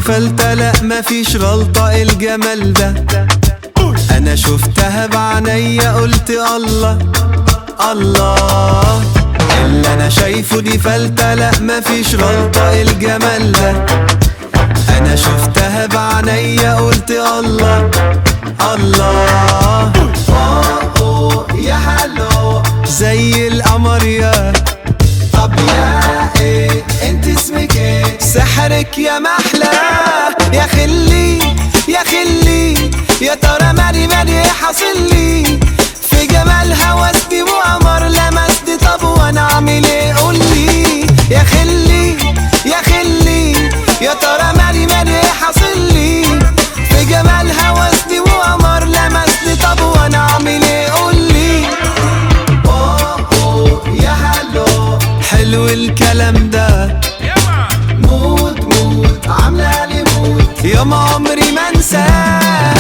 فلتة لا مفيش غلطة الجمال ده انا شفتها بعينيا قلت الله الله اللي انا شايفه دي فلتة لا مفيش غلطة الجمال ده انا شفتها بعينيا قلت الله الله أوه أوه يا هلو زي القمر يا طب يا ايه انت اسمك ايه سحرك يا محلى يا خلي يا خلي يا ترى مالي مالي ايه حاصل لي في جمالها وسطي وقمر لمست طب وانا اعمل ايه قولي يا خلي يا خلي يا ترى مالي مالي ايه حاصل لي في جمالها وسطي وقمر لمست طب وانا اعمل ايه قولي أوه أوه يا هلو حلو الكلام ده مود مود عاملة لي مود يا ما عمري ما انساه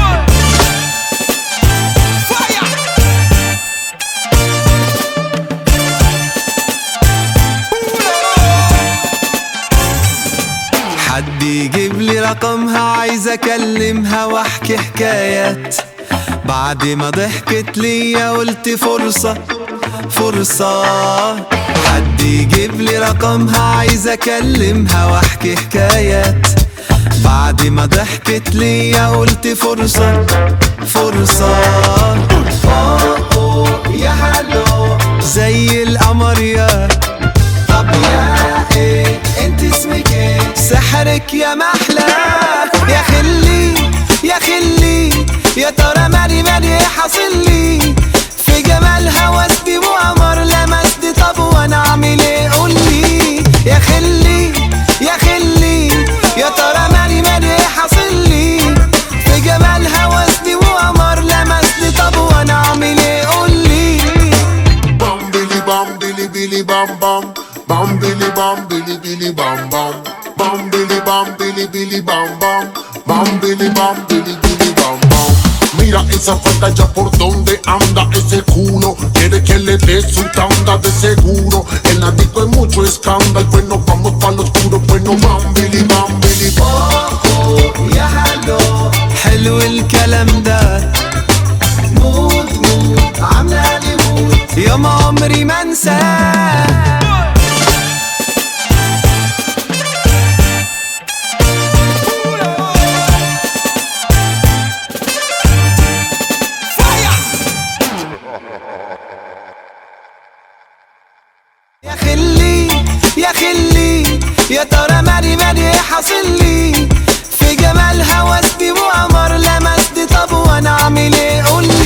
حد يجيب لي رقمها عايز اكلمها واحكي حكايات بعد ما ضحكت ليا قلت فرصة فرصة حد يجيب لي رقمها عايز اكلمها واحكي حكايات بعد ما ضحكت ليا قلت فرصة فرصة أوه أوه يا هلو زي القمر يا طب يا ايه انت اسمك ايه سحرك يا محلى يا خلي يا خلي يا ترى مالي مالي ايه حاصل لي في جمالها وسطي وقمر لمست طب وانا اعمل ايه قولي يا خلي يا خلي يا ترى مالي مالي ايه حاصل لي في جمالها وسطي وقمر لمست طب وانا اعمل ايه قولي Bam billy bam billy billy bam bam Bam billy bam billy billy bam bam Bam billy bam billy billy bam bam Bam billy bam billy billy bam bam Mira esa falta ya por donde anda ese culo Quiere que le dé su tanda de seguro En la disco hay mucho escándalo Pues nos vamos pa' lo oscuro Pues no bam billy bam billy bam يا هلو حلو الكلام ده مود مود عاملة لي مود يا ما عمري ما انساه يا خلي يا خلي يا ترى مالي مالي ايه حاصل لي في جمالها وسطي وقمر لمست طب وانا اعمل ايه قولي